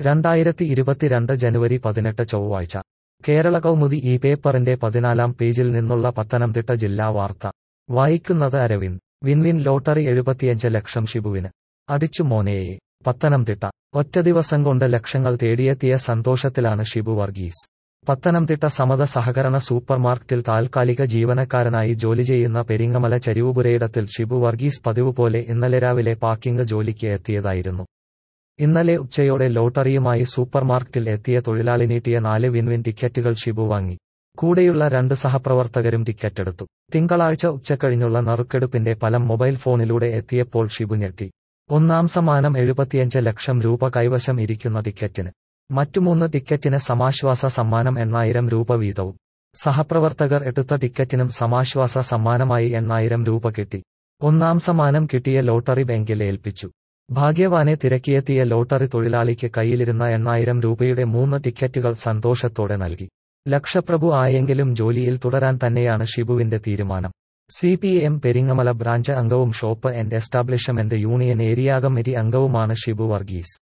രണ്ടായിരത്തി ഇരുപത്തിരണ്ട് ജനുവരി പതിനെട്ട് ചൊവ്വാഴ്ച കേരള കൗമുദി ഈ പേപ്പറിന്റെ പതിനാലാം പേജിൽ നിന്നുള്ള പത്തനംതിട്ട ജില്ലാ വാർത്ത വായിക്കുന്നത് അരവിന്ദ് വിൻവിൻ ലോട്ടറി എഴുപത്തിയഞ്ച് ലക്ഷം ഷിബുവിന് അടിച്ചു മോനേയെ പത്തനംതിട്ട ഒറ്റ ദിവസം കൊണ്ട് ലക്ഷങ്ങൾ തേടിയെത്തിയ സന്തോഷത്തിലാണ് ഷിബു വർഗീസ് പത്തനംതിട്ട സമത സഹകരണ സൂപ്പർമാർക്കറ്റിൽ താൽക്കാലിക ജീവനക്കാരനായി ജോലി ചെയ്യുന്ന പെരിങ്ങമല ചരിവുപുരയിടത്തിൽ ഷിബു വർഗീസ് പതിവ് പോലെ ഇന്നലെ രാവിലെ പാക്കിംഗ് ജോലിക്ക് എത്തിയതായിരുന്നു ഇന്നലെ ഉച്ചയോടെ ലോട്ടറിയുമായി സൂപ്പർമാർക്കറ്റിൽ എത്തിയ തൊഴിലാളി നീട്ടിയ നാല് വിൻവിൻ ടിക്കറ്റുകൾ ഷിബു വാങ്ങി കൂടെയുള്ള രണ്ട് സഹപ്രവർത്തകരും ടിക്കറ്റെടുത്തു തിങ്കളാഴ്ച ഉച്ചക്കഴിഞ്ഞുള്ള നറുക്കെടുപ്പിന്റെ ഫലം മൊബൈൽ ഫോണിലൂടെ എത്തിയപ്പോൾ ഷിബു ഞെട്ടി ഒന്നാം സമ്മാനം എഴുപത്തിയഞ്ച് ലക്ഷം രൂപ കൈവശം ഇരിക്കുന്ന ടിക്കറ്റിന് മറ്റു മൂന്ന് ടിക്കറ്റിന് സമാശ്വാസ സമ്മാനം എണ്ണായിരം രൂപ വീതവും സഹപ്രവർത്തകർ എടുത്ത ടിക്കറ്റിനും സമാശ്വാസ സമ്മാനമായി എണ്ണായിരം രൂപ കിട്ടി ഒന്നാം സമ്മാനം കിട്ടിയ ലോട്ടറി ബാങ്കിൽ ഏൽപ്പിച്ചു ഭാഗ്യവാനെ തിരക്കിയെത്തിയ ലോട്ടറി തൊഴിലാളിക്ക് കയ്യിലിരുന്ന എണ്ണായിരം രൂപയുടെ മൂന്ന് ടിക്കറ്റുകൾ സന്തോഷത്തോടെ നൽകി ലക്ഷപ്രഭു ആയെങ്കിലും ജോലിയിൽ തുടരാൻ തന്നെയാണ് ഷിബുവിന്റെ തീരുമാനം C P M Peringamala branch അംഗവും shop and establishment union area committee അംഗവുമാണ് ഷിബു വർഗീസ്